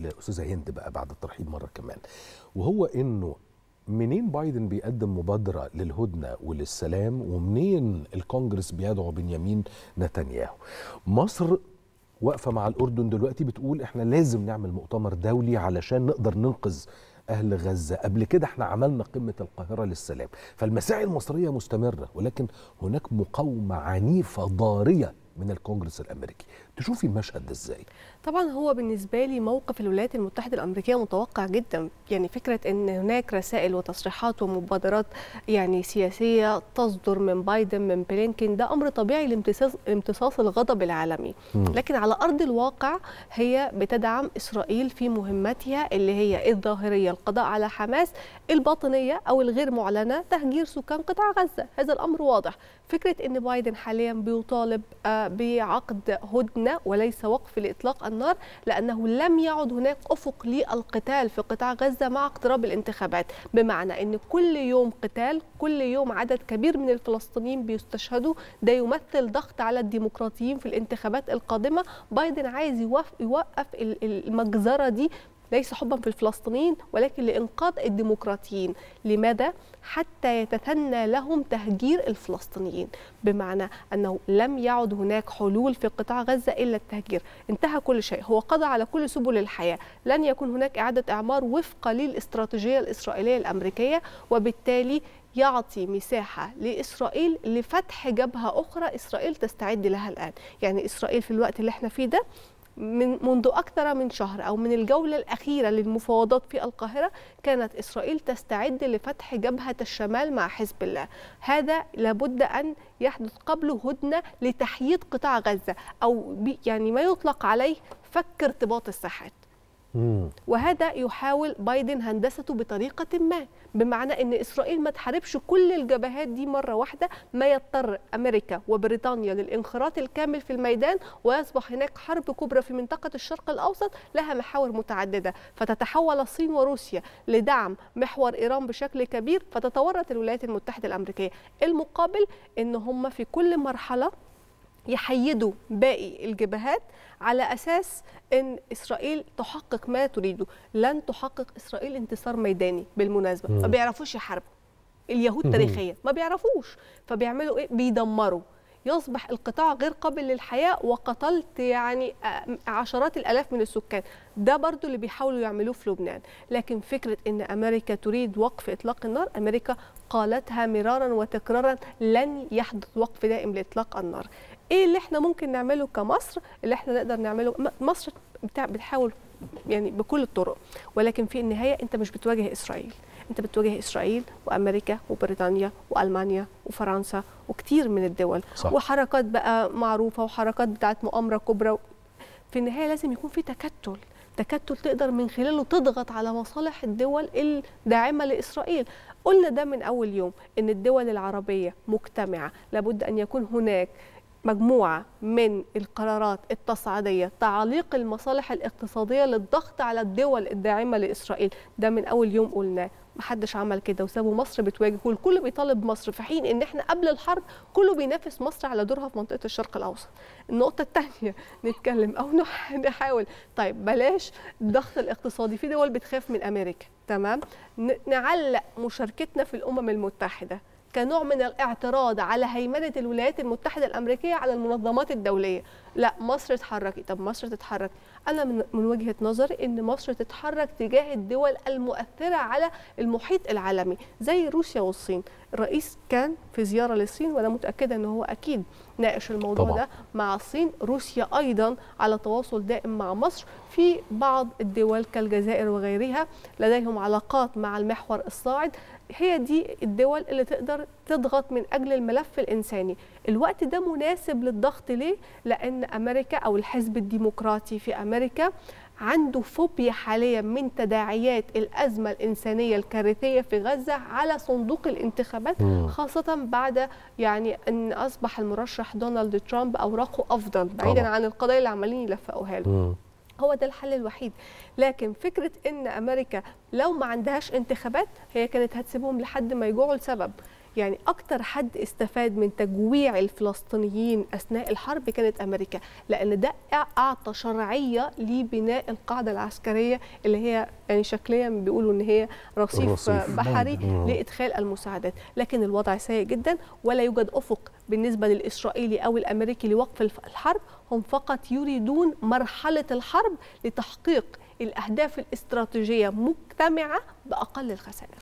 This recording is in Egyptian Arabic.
لاستاذه هند بقى بعد الترحيب مره كمان وهو انه منين بايدن بيقدم مبادره للهدنه وللسلام ومنين الكونجرس بيدعو بنيامين نتنياهو مصر واقفه مع الاردن دلوقتي بتقول احنا لازم نعمل مؤتمر دولي علشان نقدر ننقذ اهل غزه قبل كده احنا عملنا قمه القاهره للسلام فالمساعي المصريه مستمره ولكن هناك مقاومه عنيفه ضاريه من الكونجرس الامريكي تشوفي المشهد ده ازاي طبعا هو بالنسبه لي موقف الولايات المتحده الامريكيه متوقع جدا يعني فكره ان هناك رسائل وتصريحات ومبادرات يعني سياسيه تصدر من بايدن من بلينكين ده امر طبيعي لامتصاص امتصاص الغضب العالمي م. لكن على ارض الواقع هي بتدعم اسرائيل في مهمتها اللي هي الظاهريه القضاء على حماس الباطنيه او الغير معلنه تهجير سكان قطاع غزه هذا الامر واضح فكره ان بايدن حاليا بيطالب بعقد هدنه وليس وقف لاطلاق النار لانه لم يعد هناك افق للقتال في قطاع غزه مع اقتراب الانتخابات بمعنى ان كل يوم قتال كل يوم عدد كبير من الفلسطينيين بيستشهدوا ده يمثل ضغط على الديمقراطيين في الانتخابات القادمه بايدن عايز يوقف المجزره دي ليس حبا في الفلسطينيين ولكن لإنقاذ الديمقراطيين لماذا؟ حتى يتثنى لهم تهجير الفلسطينيين بمعنى أنه لم يعد هناك حلول في قطاع غزة إلا التهجير انتهى كل شيء هو قضى على كل سبل الحياة لن يكون هناك إعادة إعمار وفقا للاستراتيجية الإسرائيلية الأمريكية وبالتالي يعطي مساحة لإسرائيل لفتح جبهة أخرى إسرائيل تستعد لها الآن يعني إسرائيل في الوقت اللي احنا فيه ده من منذ أكثر من شهر أو من الجولة الأخيرة للمفاوضات في القاهرة كانت إسرائيل تستعد لفتح جبهة الشمال مع حزب الله هذا لابد أن يحدث قبله هدنة لتحييد قطاع غزة أو يعني ما يطلق عليه فك ارتباط الساحات وهذا يحاول بايدن هندسته بطريقة ما بمعنى أن إسرائيل ما تحاربش كل الجبهات دي مرة واحدة ما يضطر أمريكا وبريطانيا للانخراط الكامل في الميدان ويصبح هناك حرب كبرى في منطقة الشرق الأوسط لها محاور متعددة فتتحول الصين وروسيا لدعم محور إيران بشكل كبير فتتورط الولايات المتحدة الأمريكية المقابل أن هم في كل مرحلة يحيدوا باقي الجبهات على اساس ان اسرائيل تحقق ما تريده لن تحقق اسرائيل انتصار ميداني بالمناسبه ما بيعرفوش يحاربوا اليهود تاريخيا ما بيعرفوش فبيعملوا ايه بيدمروا يصبح القطاع غير قابل للحياة وقتلت يعني عشرات الألاف من السكان ده برضو اللي بيحاولوا يعملوه في لبنان لكن فكرة أن أمريكا تريد وقف إطلاق النار أمريكا قالتها مرارا وتكرارا لن يحدث وقف دائم لإطلاق النار ايه اللي احنا ممكن نعمله كمصر اللي احنا نقدر نعمله مصر بتحاول يعني بكل الطرق ولكن في النهايه انت مش بتواجه اسرائيل انت بتواجه اسرائيل وامريكا وبريطانيا والمانيا وفرنسا وكتير من الدول صح. وحركات بقى معروفه وحركات بتاعت مؤامره كبرى في النهايه لازم يكون في تكتل تكتل تقدر من خلاله تضغط على مصالح الدول الداعمه لاسرائيل قلنا ده من اول يوم ان الدول العربيه مجتمعه لابد ان يكون هناك مجموعة من القرارات التصعيدية تعليق المصالح الاقتصادية للضغط على الدول الداعمة لإسرائيل ده من أول يوم قلناه محدش عمل كده وسابوا مصر بتواجه والكل بيطالب مصر في حين ان احنا قبل الحرب كله بينافس مصر على دورها في منطقه الشرق الاوسط. النقطه الثانيه نتكلم او نحاول طيب بلاش الضغط الاقتصادي في دول بتخاف من امريكا تمام؟ نعلق مشاركتنا في الامم المتحده كنوع من الاعتراض على هيمنه الولايات المتحده الامريكيه على المنظمات الدوليه لا مصر اتحركي طب مصر تتحرك انا من, من وجهه نظري ان مصر تتحرك تجاه الدول المؤثره على المحيط العالمي زي روسيا والصين الرئيس كان في زياره للصين وانا متاكده ان هو اكيد ناقش الموضوع طبعا. ده مع الصين روسيا ايضا على تواصل دائم مع مصر في بعض الدول كالجزائر وغيرها لديهم علاقات مع المحور الصاعد هي دي الدول اللي تقدر تضغط من اجل الملف الانساني الوقت ده مناسب للضغط ليه لان امريكا او الحزب الديمقراطي في امريكا عنده فوبيا حاليا من تداعيات الازمه الانسانيه الكارثيه في غزه على صندوق الانتخابات خاصه بعد يعني ان اصبح المرشح دونالد ترامب اوراقه افضل بعيدا عن القضايا اللي عمالين يلفقوها له هو ده الحل الوحيد لكن فكره ان امريكا لو ما عندهاش انتخابات هي كانت هتسيبهم لحد ما يجوعوا لسبب يعني اكتر حد استفاد من تجويع الفلسطينيين اثناء الحرب كانت امريكا لان ده اعطى شرعيه لبناء القاعده العسكريه اللي هي يعني شكليا بيقولوا ان هي رصيف, الرصيف. بحري مم. لادخال المساعدات لكن الوضع سيء جدا ولا يوجد افق بالنسبه للاسرائيلي او الامريكي لوقف الف- الحرب هم فقط يريدون مرحله الحرب لتحقيق الاهداف الاستراتيجيه مجتمعه باقل الخسائر